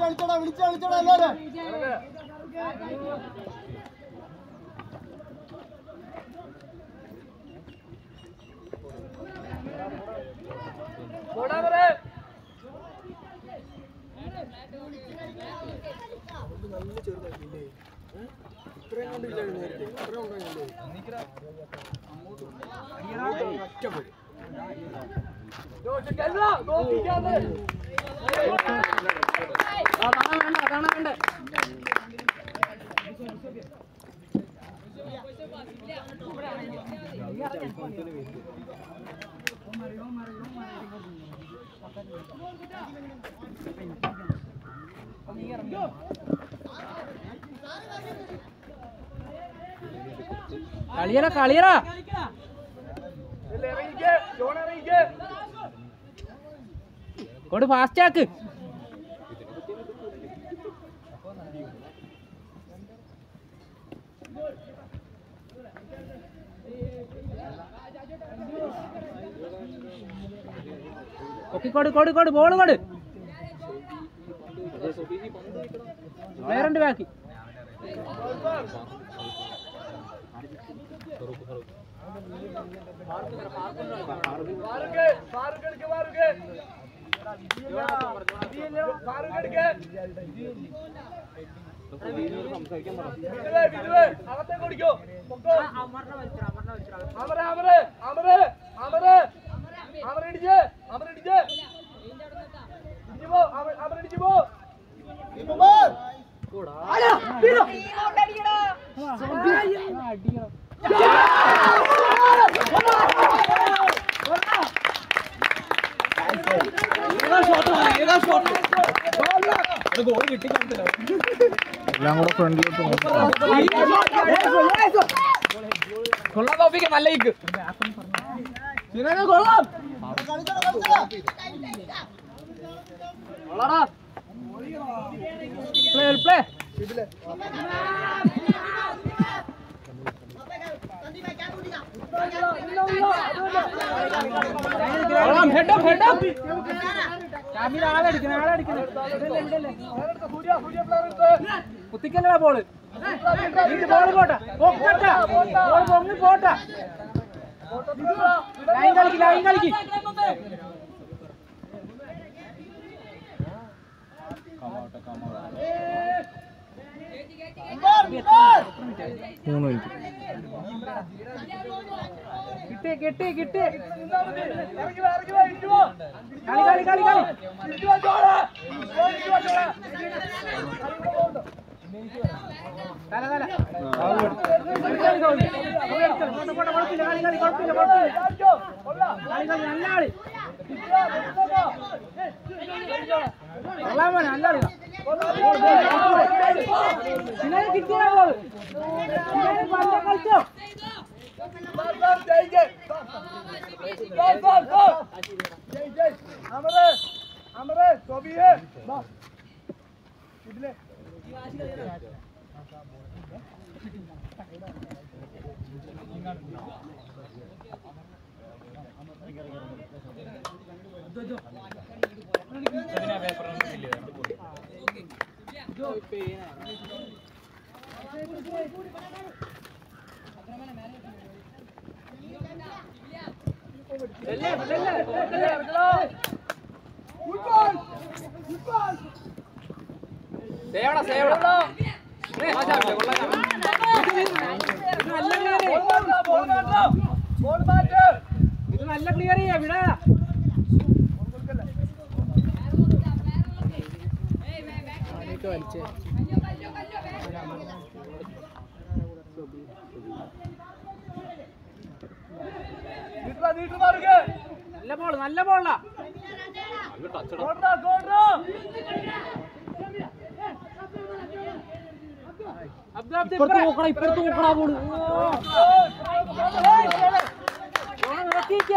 വിളിച്ചോടാ വിളിച്ചു വിളിച്ചോടാ എല്ലാരും കളിയറ കളിയറ കൊണ്ട് ഫാസ്റ്റ് ആക്ക് കൊക്കി കൊടു കൊടു കൊടു ബോള് കൊടു വേറുണ്ട് ബാക്കി എല്ലാം കൂടെ ഫ്രണ്ടിലോട്ട് കൊള്ളാം തോപ്പിക്ക് നല്ല ഇക്ക് കൊള്ളാം കളിച്ചോടാ കളിച്ചോടാ കൊള്ളാടാ പ്ലേ പ്ലേ കൊള്ളാം ഹെഡ് അപ്പ് ഹെഡ് അപ്പ് ക്യാമിൽ ആളടിക്കണം ആളടിക്കണം കുത്തിക്കല്ല ബോള് ബോള് പോട്ടെ പൊക്കട്ട ബോൾ പൊങ്ങി പോട്ടെ ലൈൻ കളിക്ക് ലൈൻ കളിക്ക് മൂന്ന് മിനിറ്റ് കിട്ടി കിട്ടി കിട്ടി കളി കളി കളി കളി തല തല കളി കളി കുഴപ്പമില്ല കളി കളി കുഴപ്പമില്ല കുഴപ്പമില്ല കളി കളി നല്ല കളി കൊള്ളാൻ മോനെ നല്ല കളി പിന്നെ കിട്ടിയാ ബോൾ പിന്നെ പന്ത കളിച്ചോ സേവട സേവട ഇത് നല്ല ക്ലിയർ ചെയ്യാ വിടാ നല്ല ബോൾ നല്ല ബോളാ ഇപ്പുറത്ത് നോക്കണം ഇപ്പുറത്ത് നോക്കണ ബോള് നോക്കിക്കേ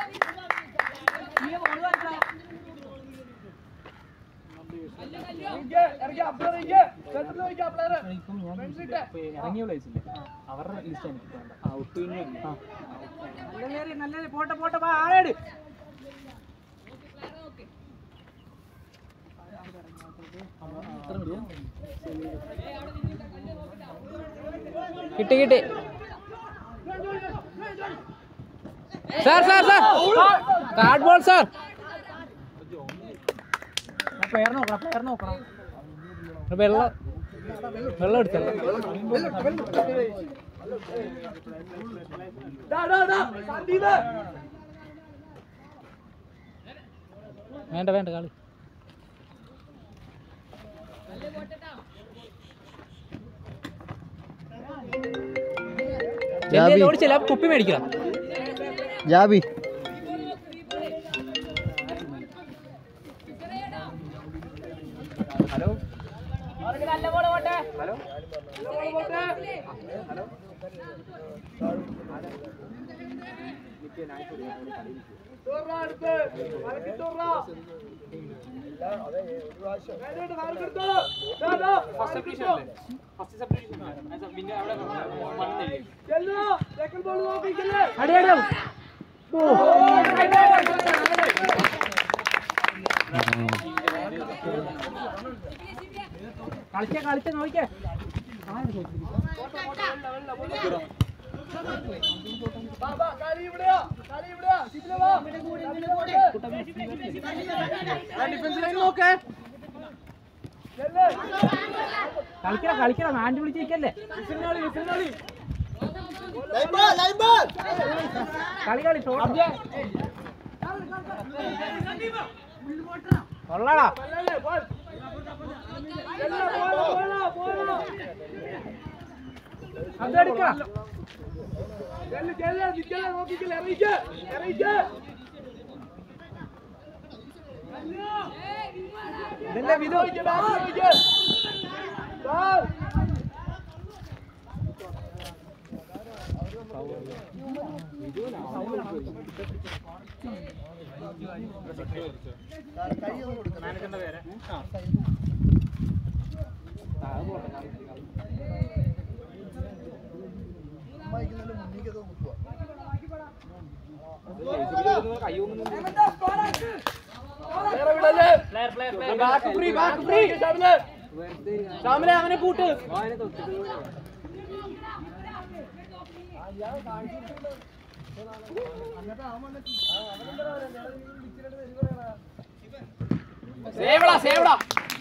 ഇറങ്ങിയ പ്ലേസില്ലേ അവരുടെ ലിസ്റ്റ് എനിക്ക് വേണ്ട ആ ഒട്ടും നല്ല നല്ല പോട്ടെ പോട്ടെ വാ ആളേട് കിട്ടി കിട്ടി sir sir sir card ball sir player നോക്കണം പ്ലെയർ നോക്കണം വെള്ളം വെള്ളം എടുത്തല്ലോ വേണ്ട വേണ്ട കളി ജാബി. ഓടിച്ചില്ല കുപ്പി മേടിക്കണം ജാബി ഹലോ ഹലോ അടി അടി കളിച്ച കളിച്ച നോക്കിയേ കളിക്കണ കളിക്കണ മാൻഡ് വിളിച്ചിരിക്കല്ലേ ലൈൻ ബോൾ ലൈൻ ബോൾ കളി കളി കൊള്ളടാ അതെടുക്കണം ഇതല്ലേ വിധു അവനെ കൂട്ട് സേവടാ സേവടാ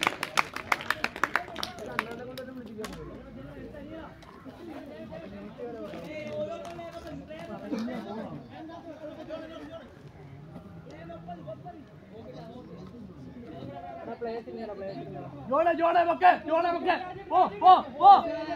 ജോണെ ജോണെ വെക്കെ ജോണെ വെക്കെ പോ പോ പോ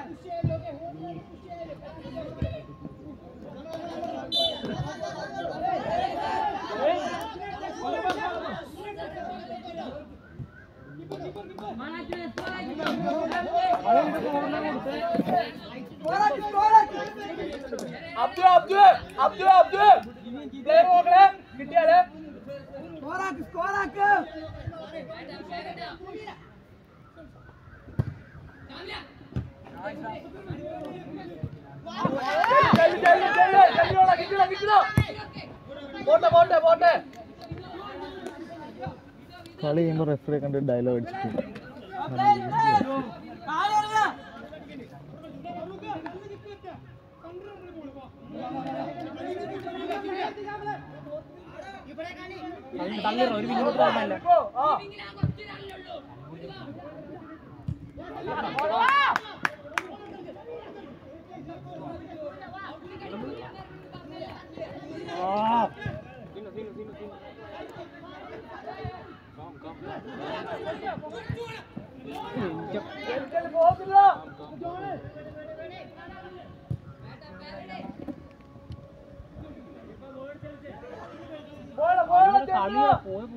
അബ്ദു അബ്ദു അബ്ദു അബ്ദു പ്ലേ നോക്കണേ കിട്ടിയാലേ ചെല്ലു ചെല്ലു ചെല്ലു ചെല്ലോളാ കിട്ടിയോ കിട്ടിയോ പോട്ടെ പോട്ടെ പോട്ടെ കളി ചെയ്യുമ്പോൾ റെഫറി കണ്ട് ഡയലോഗ് അടിച്ചിട്ടുണ്ട് ഒരു മിനിറ്റ് ഓർമ്മയില്ല ആ ചെല്ലു പോകത്തില്ല പോള പോള ചെല്ലു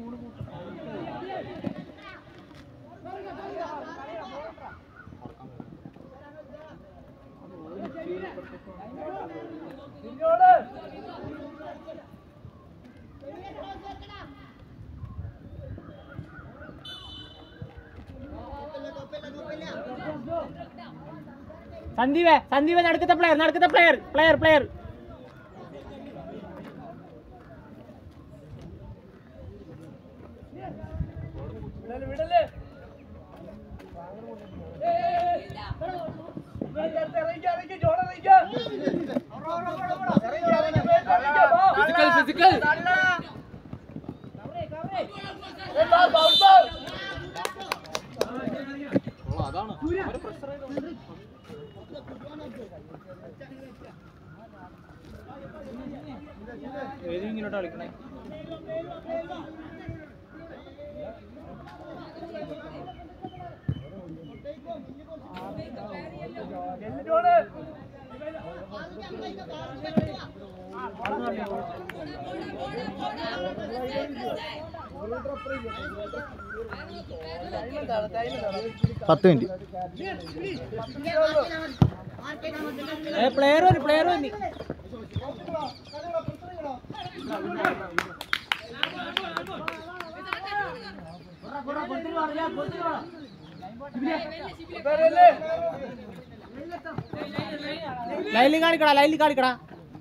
നിന്നോട് സന്ദീപ് സന്ദീപ് നടുക്കത്തെ പ്ലെയർ നടുക്കത്തെ പ്ലെയർ പ്ലെയർ പ്ലെയർ വിടല് വിടല് ഫിസിക്കൽ ഫിസിക്കൽ അതാണ് ഏത് ഇങ്ങോട്ട് കളിക്കണേ പത്ത് മിനിറ്റ് പ്ലെയർ വന്നു പ്ലെയർ വന്നി ലൈനിൽ കാണിക്കടാ ലൈനിൽ കാണിക്കടാ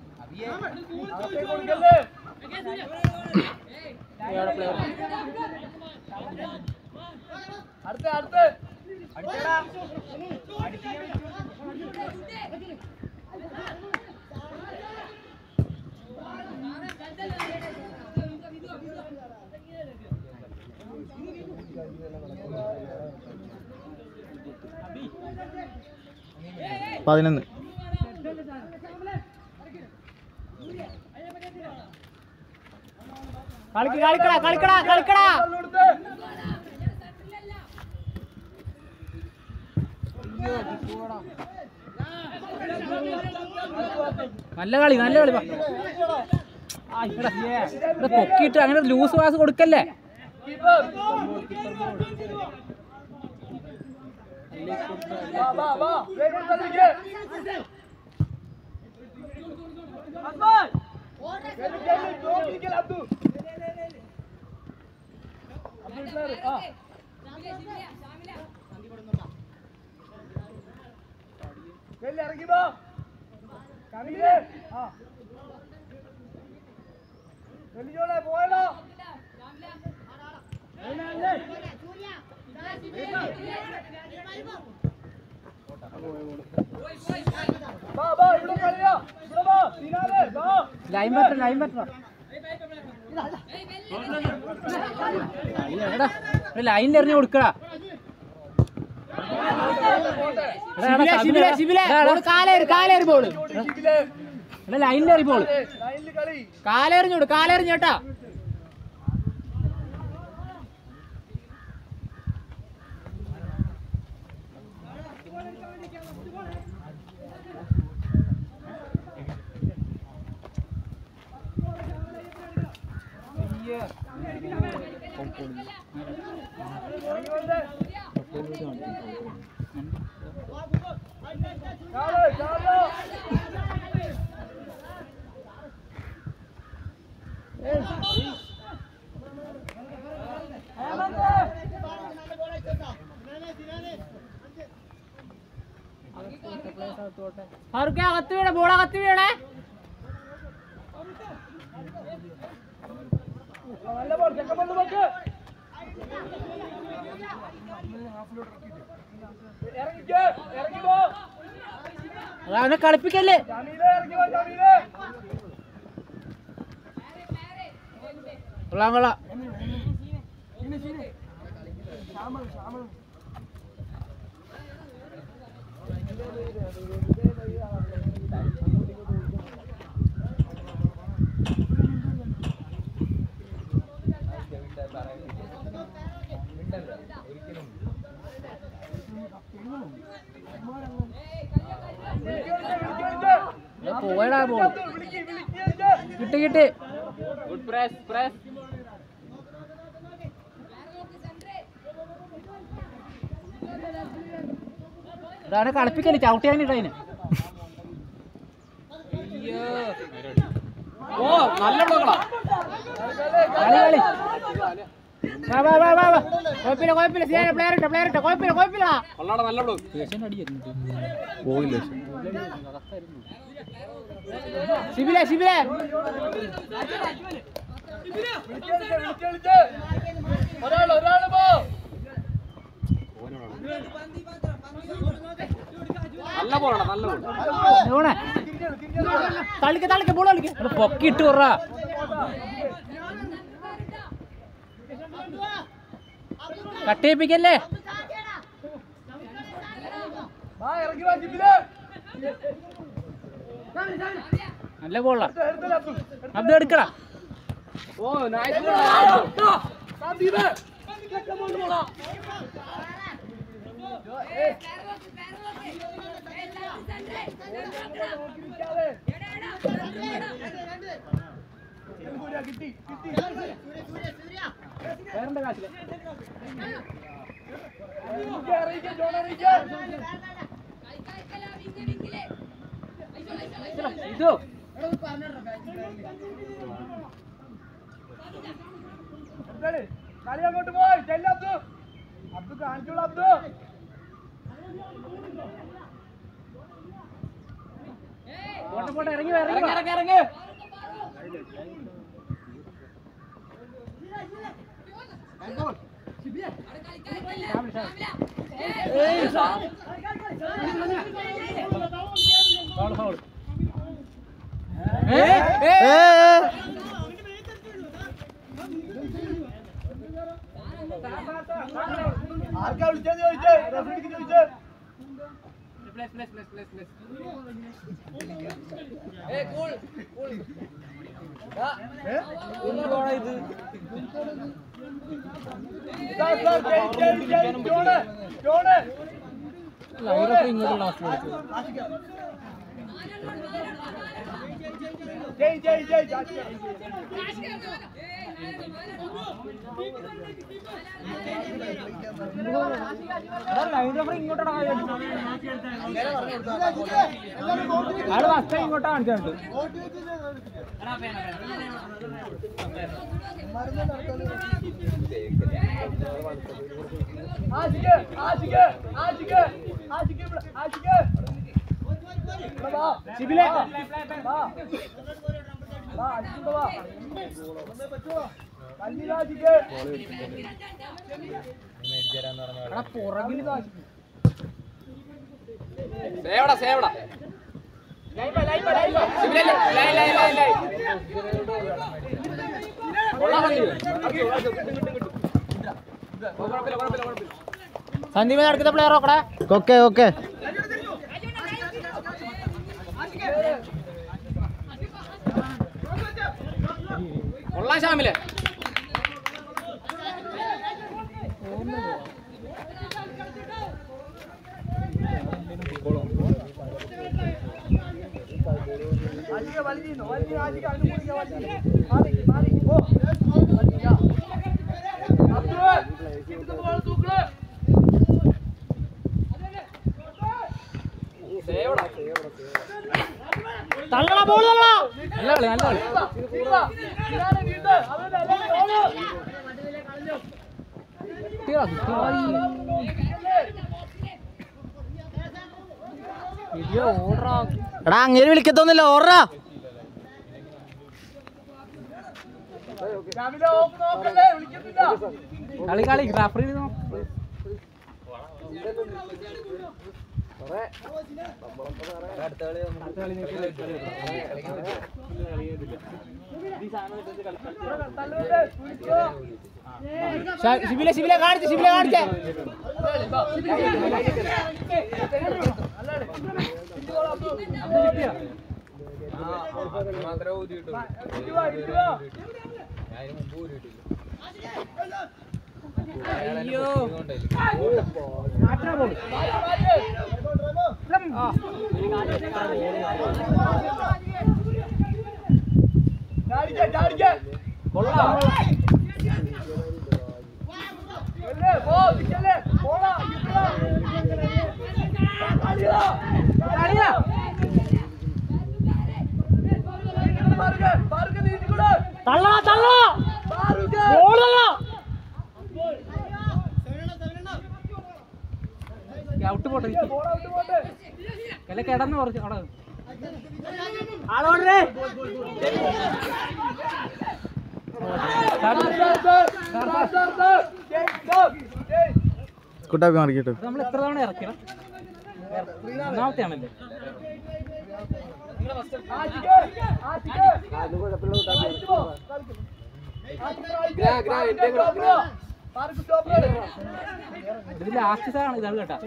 അടുത്ത അടുത്ത് പതിനൊന്ന് കളിക്ക് കളിക്കടാ കളിക്കടാ കളിക്കടാ കൊടുത്ത് നല്ല കളി നല്ല കളി വാ. ആ, ഇവിടെ. ഇവിടെ പൊക്കിയിട്ട് അങ്ങനെ ലൂസ് പാസ് കൊടുക്കല്ലേ കീപ്പർ വാ വാ വാ വേഗം കളിക്ക് അബ്ബായ് കേളി കേളി നോക്കിക്കൽ അബ്ദു അബ്ദുൽ സാർ ആ കേളി ഇറങ്ങി വാ കണിയിലെ ആ വെളിയോടെ പോയടാ വാ വാ ഇവിടെ കളിയാ ഇവിടെ വാ ഫിനാലെ വാ ലൈൻ പറ്റ ലൈൻ പറ്റ ലൈനിൽ എറിഞ്ഞ് കൊടുക്കടാ കാലേറി കാലേറി ബോള് ഷിബിലെ ലൈനിലേറി ബോള് ലൈനിൽ കളി കാലെറിഞ്ഞോട് കാലെറിഞ്ഞേട്ടാ ഇറങ്ങി വന്നേ കാല് കാല് ഫാറൂഖ് അകത്ത് വീണേ ബോൾ അകത്ത് വീണേ നല്ല ബോൾ ചെക്കൻ വന്ന് നോക്ക് ഇറങ്ങിക്ക് ഇറങ്ങി പോ അവനെ കളിപ്പിക്കല്ലേ ജമീലെ ഇറങ്ങി വാ ജമീലെ കൊള്ളാം കൊള്ളാം വിളിക്ക് വിളിക്ക് വിളിക്ക് പോയടാ ബോൾ വിളിക്ക് വിളിക്ക് കിട്ടി കിട്ടി ഗുഡ് പ്രസ് പ്രസ് അവനെ കളിപ്പിക്കല്ലേ ചവിട്ടിയാനിട്ട് അതിന് ഓ നല്ല കളി കളി വാ വാ വാ വാ വാ കുഴപ്പമില്ല കുഴപ്പമില്ല സിയാനെ പ്ലെയർ ഇട്ടോ പ്ലെയർ ഇട്ടോ കുഴപ്പമില്ല കുഴപ്പമില്ല നല്ല പോയില്ല ശിബിലെ ശിബിലെ വിളിക്ക് വിളിക്ക് വിളിക്ക് ഒരാൾ ഒരാൾ പോ നല്ല നല്ല ബോളാണ് നല്ല ബോൾ തള്ളിക്ക തള്ളിക്ക ബോൾ കളിക്ക പൊക്കിട്ട് പറ കട്ടയിപ്പിക്കല്ലേ വാ ഇറങ്ങി വാ ജിബിലെ നല്ല ബോളാ എടുത്തല്ലേ അബ്ദുൾ അത് എടുക്കടാ ഓ നൈസ് സാദീപ് കിട്ടി കിട്ടി വേറെ കാശില്ല അറിയിക്കാം ജോൺ അറിയിക്കാം ഇതോ എന്താണ്? കളി അങ്ങോട്ട് പോയി ചെല്ല അബ്ദു അബ്ദു കാണിച്ചോളൂ അബ്ദു പോട്ടെ പോട്ടെ ഇറങ്ങി വാ, ഇറങ്ങി ഇറങ്ങി ഇറങ്ങി ഫൗൾ ഫൗൾ ഏ ഏ ആർക്കാ വിളിച്ചത് ചോദിച്ചേ റഫറിക്ക് ചോദിച്ചേ plus plus plus plus plus sir sir Jai Jai Jai John John Jai Jai Jai Jai ആള് ഫസ്റ്റ് ഇങ്ങോട്ടാ കാണിച്ചിട്ടുണ്ട് ആശിക്ക് ആശിക്ക് ആശിക്ക് ആശിക്ക് ഇവിടെ ആശിക്ക് ഇവിടെ വാ ശിബിലെ വാ വാ ആശിക്ക് വാ കല്ലിൽ ആശിക്ക് പുറകിൽ സേവടാ സേവടാ ലൈവ് ലൈവ് ലൈവ് ശിബിലേ, ലൈ, ലൈ, ലൈ, ലൈ. കൊള്ളാം സന്ദീപ്. ഓ, കുഴപ്പമില്ല, കുഴപ്പമില്ല, കുഴപ്പമില്ല. സന്ദീപ് നടക്കുന്ന പ്ലെയർ നോക്കടാ ഓക്കെ ഓക്കെ കൊള്ളാം ശ്യാമിലെ ആശിക്ക് വലിഞ്ഞു വലിഞ്ഞു ആശിക്ക് അതിന് കുടിക്കാൻ വലിഞ്ഞു മാറി മാറി ഓ വലിഞ്ഞ അബ്ദുൾ ഇത് ബോൾ തൂക്ക് സേവടാ തള്ളടാ ബോൾ തള്ളടാ നല്ല കളി നല്ല കളി ഇതാണ് വീട് അവരുടെ അല്ലെങ്കിൽ ഓട് കിട്ടിയടാ കിട്ടിയ ഓർഡറാ എടാ അങ്ങനെ വിളിക്കത്തൊന്നുമില്ല ഓർറാ രാവിലെ ഓഫ് നോക്കല്ലേ വിളിക്കുന്നില്ല കളി കളി റഫറി തല്ലുകൊണ്ട് കുടിക്കോ ശിബിലെ ശിബിലെ കാണിച്ച് ശിബിലെ കാണിച്ചേ അയ്യോ മാറ്റാ ബോൾ ചാടിക്ക ചാടിക്ക കൊള്ളാം അല്ലേ പോ നിക്കല്ലേ പോടാ നിക്കടാ. കളിയാ കളിയാ പാറുക പാറുക നീട്ടിക്കൂടെ തള്ളടാ തള്ളടാ പാറുക ബോൾ തള്ളടാ ഔട്ട് പോട്ടെ ബോൾ ഔട്ട് പോട്ടെ എല്ലാം കിടന്ന് കുറച്ച് അവിടെ ആളോടേ sir sir sir sir sir Jai sir Jai Kuttappi മാറിക്കിട്ടു നമ്മൾ എത്ര തവണ ഇറക്കിയണം ഒന്നാമത്തെ ആണല്ലേ ആറ്റിക്ക് ആറ്റിക്ക് ആയിട്ട് പോ കളിക്ക്. ആറ്റിക്ക് ആയിട്ട് stop bro park stop bro ഇത് ലാസ്റ്റ് സാറാണ് ഇതാണ് കേട്ടാ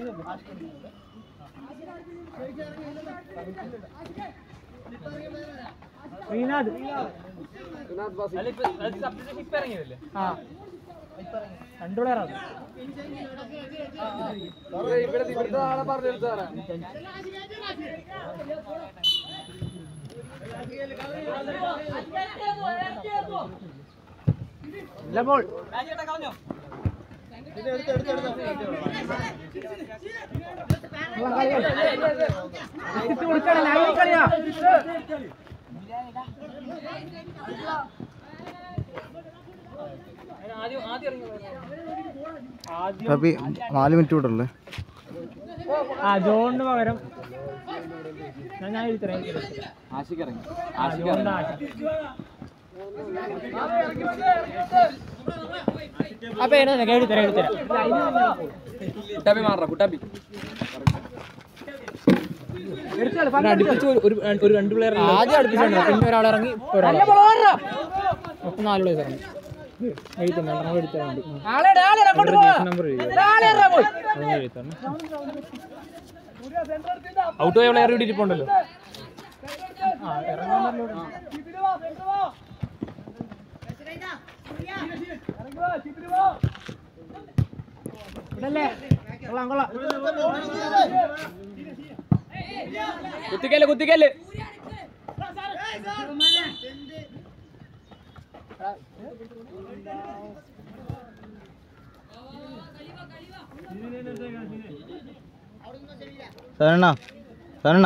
ശ്രീനാഥ് ഇറങ്ങിയതല്ലേ ആ രണ്ടു പ്ലെയറാണ് ഇവിടെ ഇവിടുത്തെ ആളെ പറഞ്ഞെടുത്ത സാറേ ഇല്ല ബോൾ ഇട്ട് കൊടുക്കണം ലൈവ് കളിയാ ആദ്യം അപ്പൊ നാല് മിനിറ്റ് കൂടെ ഉള്ളേ ആ ജോണിന് പകരം ഞാൻ ഞാൻ എഴുതരാം എഴുതരാം. ആശിക്ക് ഇറങ്ങി ആ, ജോണിന് ആശ. അപ്പൊ എഴുതരാം എഴുതരാം എഴുതരാം കുട്ടാപ്പി മാറ കുട്ടാപ്പി അടുപ്പിച്ച് ഒരു- ഒരു ഒരു രണ്ട് പ്ലെയർ ആദ്യം അടുപ്പിച്ചുണ്ട് പിന്നെ ഒരാൾ ഇറങ്ങി ഒരാൾ മൊത്തം നാല് പ്ലേസ് ഇറങ്ങി എഴുത്തണം രണ്ടെണ്ണം എടുത്തുണ്ട് നമ്പർ ഔട്ട് പോയ പ്ലെയർ ഇവിടെ ഇരിപ്പുണ്ടല്ലോ ആ ഇറങ്ങാൻ പറഞ്ഞല്ലോ. ഇവിടല്ലേ കൊള്ളാം കൊള്ളാം കുത്തിക്കല് കുത്തിക്കല് സരണ്ണ സരണ്ണ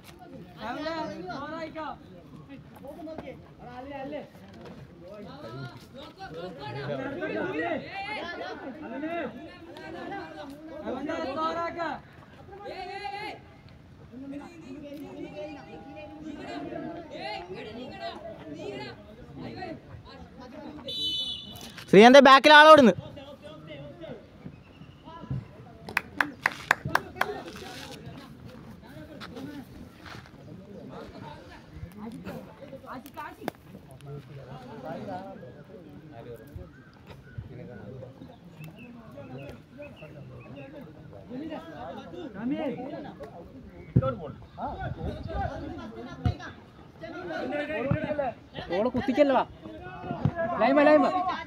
ശ്രീയന്റെ ബാക്കിൽ ആളോടുന്ന് ഓള് കുത്തിക്കല്ലോ ലൈമ ലൈമ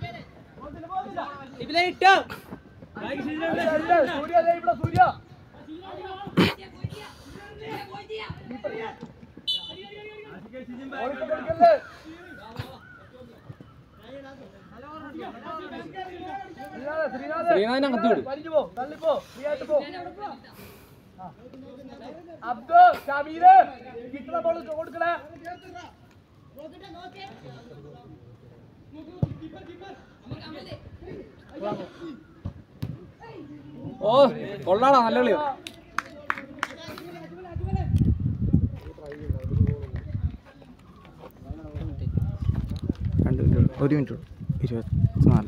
സൂര്യ ദേ ഇവിടെ സൂര്യ ഓടിക്കൊണ്ട് കൊടുക്കല്ലേ? ശ്രീനാഥ്, ശ്രീനാഥ്. ശ്രീനാഥിനെ കത്തി വിട്. വലിഞ്ഞു പോ, തള്ളിപ്പോ, ഫ്രീ ആയിട്ട് പോ. ആ. അബ്ദു ഷമീര് കിട്ടുന്ന ബോൾ കൊടുക്കണേ ഓ കൊള്ളാടാ നല്ല കളിയോ രണ്ട് മിനിറ്റ് ഒരു മിനിറ്റ് ഇരുപത്തിനാല്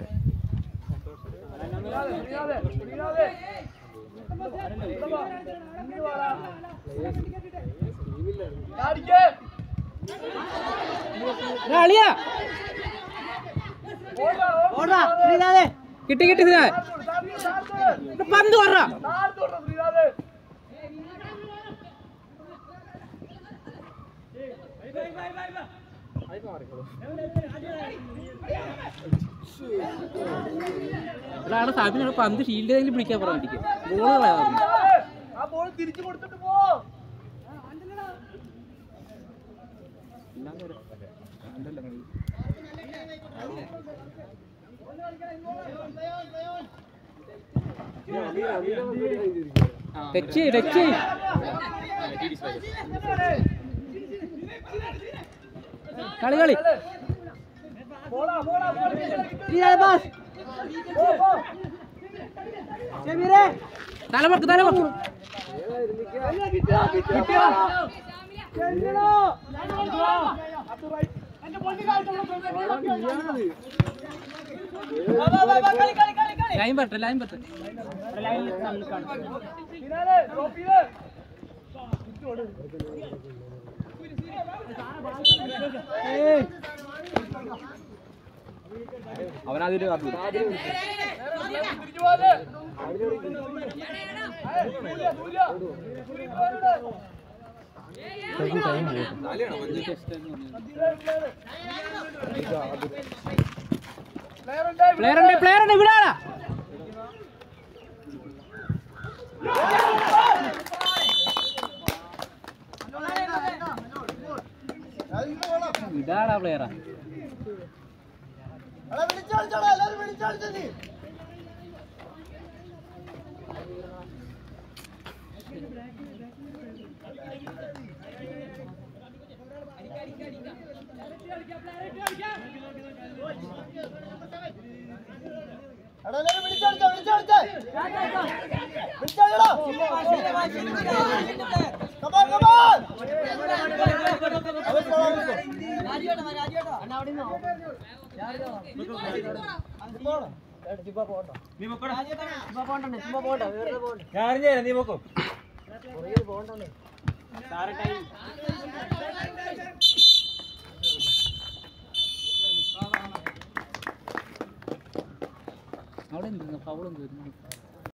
ശ്രീനാഥ്, ശ്രീനാഥ്. ഇവിടെ വാ. ഇങ്ങ് വാടാ. ചാടിക്ക്. അളിയാ ഓടാ, ഓടാ, ശ്രീനാഥ്. കിട്ടി കിട്ടി ശ്രീനാഥ് താഴ്ത്ത്, താഴ്ത്ത്, താഴ്ത്ത്. പന്ത് പറ താഴ്ത്ത് വിടണം, ശ്രീനാഥ്. ഒരാളെ സാബിനോട് പന്ത് ഷീൽഡ് ചെയ്തെങ്കിലും പിടിക്കാൻ പറഞ്ഞു ബോൾ കളയാ ശ്രീനാഥ്, ആ ബോൾ തിരിച്ചു കൊടുത്തിട്ട് പോ ടച്ച് ടച്ച് കളി കളി പോടാ പോടാ പോടാ പോ പോ തലമുക്ക് തലമുക്ക് ലൈൻ പറ്റ ലൈൻ പറ്റ ശ്രീനാഥ് ഡ്രോപ്പ് ചെയ്ത് അവനതിൽ കാത്തു തിരിഞ്ഞു പോകാതെ. ഏയ്, ദൂരെ, ദൂരെ. ദൂരെ. Player ഉണ്ട്, പ്ലെയർ ഉണ്ട് പ്ലെയർ ഉണ്ട് വിടാടാ വിടാടാ പ്ലെയറാ അവിടെ എന്ത് ഫൗളൊന്നും വരുന്നു